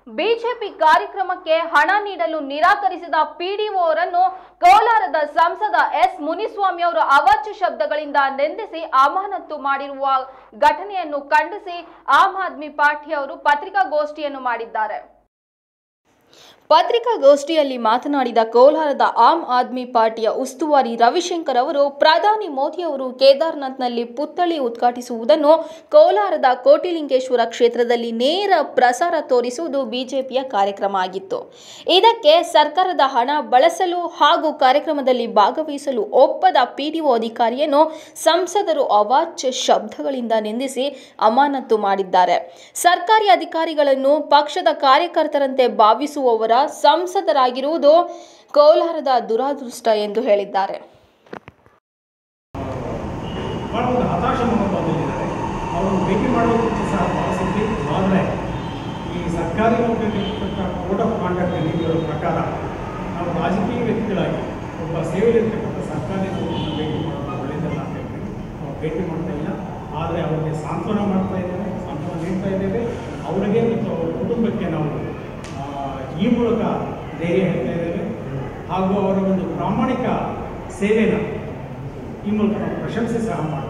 BJP ಕಾರ್ಯಕ್ರಮಕ್ಕೆ ಹಣ ನೀಡಲು ನಿರಾಕರಿಸಿದ ಪಿಡಿಒ ಅವರನ್ನು ಕೋಲಾರದ ಸಂಸದ ಎಸ್ ಮುನಿಸ್ವಾಮಿ ಅವರು ಅವಾಚ್ಯ ಶಬ್ದಗಳಿಂದ ನಿಂದಿಸಿ ಅಮಾನತು ಮಾಡಿರುವ ಘಟನೆಯನ್ನು ಖಂಡಿಸಿ ಆಮ್ ಆದ್ಮಿ ಪಾರ್ಟಿ ಅವರು ಪತ್ರಿಕಾಗೋಷ್ಠಿಯನ್ನು ಮಾಡಿದ್ದಾರೆ ಪತ್ರಿಕಾಗೋಷ್ಠಿಯಲ್ಲಿ ಮಾತನಾಡಿದ ಕೋಲಾರದ ಆಮ್ ಆದ್ಮಿ ಪಾರ್ಟಿಯ ಉಸ್ತುವಾರಿ ರವಿಶಂಕರ್ ಅವರು ಪ್ರಧಾನಿ ಮೋದಿ ಅವರು ಕೇದಾರ್ನಾಥ್ನಲ್ಲಿ ಪುತ್ಥಳಿ ಉದ್ಘಾಟಿಸುವುದನ್ನು ಕೋಲಾರದ ಕೋಟಿಲಿಂಗೇಶ್ವರ ಕ್ಷೇತ್ರದಲ್ಲಿ ನೇರ ಪ್ರಸಾರ ತೋರಿಸುವುದು ಬಿಜೆಪಿಯ ಕಾರ್ಯಕ್ರಮ ಆಗಿತ್ತು ಇದಕ್ಕೆ ಸರ್ಕಾರದ ಹಣ ಬಳಸಲು ಹಾಗೂ ಕಾರ್ಯಕ್ರಮದಲ್ಲಿ ಭಾಗವಹಿಸಲು ಒಪ್ಪದ ಪಿಡಿಒ ಅಧಿಕಾರಿಯನ್ನು ಸಂಸದರು ಅವಾಚ್ಯ ಶಬ್ದಗಳಿಂದ ನಿಂದಿಸಿ ಅಮಾನತು ಮಾಡಿದ್ದಾರೆ ಸರ್ಕಾರಿ ಅಧಿಕಾರಿಗಳನ್ನು ಪಕ್ಷದ ಕಾರ್ಯಕರ್ತರಂತೆ ಭಾವಿಸುವವರ ಸಂಸದರಾಗಿರುವುದು ಕೋಲಾರದ ದುರಾದೃಷ್ಟ ಎಂದು ಹೇಳಿದ್ದಾರೆ ಭಾಳ ಒಂದು ಹತಾಶ ಮನೋಭಾವದಲ್ಲಿದ್ದಾರೆ ಅವರು ಭೇಟಿ ಮಾಡೋದಕ್ಕೆ ಸಹ ಆಸಕ್ತಿ ಆದರೆ ಈ ಸರ್ಕಾರಿ ನೌಕರರಿಗೆ ಕೋಡ್ ಆಫ್ ಕಾಂಡಕ್ಟ್ ನೀತಿಗಳ ಪ್ರಕಾರ ನಾವು ರಾಜಕೀಯ ವ್ಯಕ್ತಿಗಳಾಗಿ ಒಬ್ಬ ಸೇವೆಯಲ್ಲಿರ್ತಕ್ಕಂಥ ಸರ್ಕಾರಿ ನೌಕರನ್ನ ಭೇಟಿ ಮಾಡೋದು ಒಳ್ಳೆಯದಲ್ಲ ಅಂತ ಹೇಳಿ ನಾವು ಭೇಟಿ ಮಾಡ್ತಾ ಇಲ್ಲ ಆದರೆ ಅವರಿಗೆ ಸಾಂತ್ವನ ಮಾಡ್ತಾ ಇದ್ದೇವೆ ಸಾಂತ್ವನ ನೀಡ್ತಾ ಇದ್ದೇವೆ ಅವರಿಗೆ ಮತ್ತು ಅವರ ಕುಟುಂಬಕ್ಕೆ ನಾವು ಆ, ಈ ಮೂಲಕ ಧೈರ್ಯ ಹೇಳ್ತಾ ಇದ್ದೇವೆ ಹಾಗೂ ಅವರ ಒಂದು ಪ್ರಾಮಾಣಿಕ ಸೇವೆನ ಈ ಮೂಲಕ ನಾವು ಪ್ರಶಂಸೆ ಸಹ ಮಾಡ್ತಾ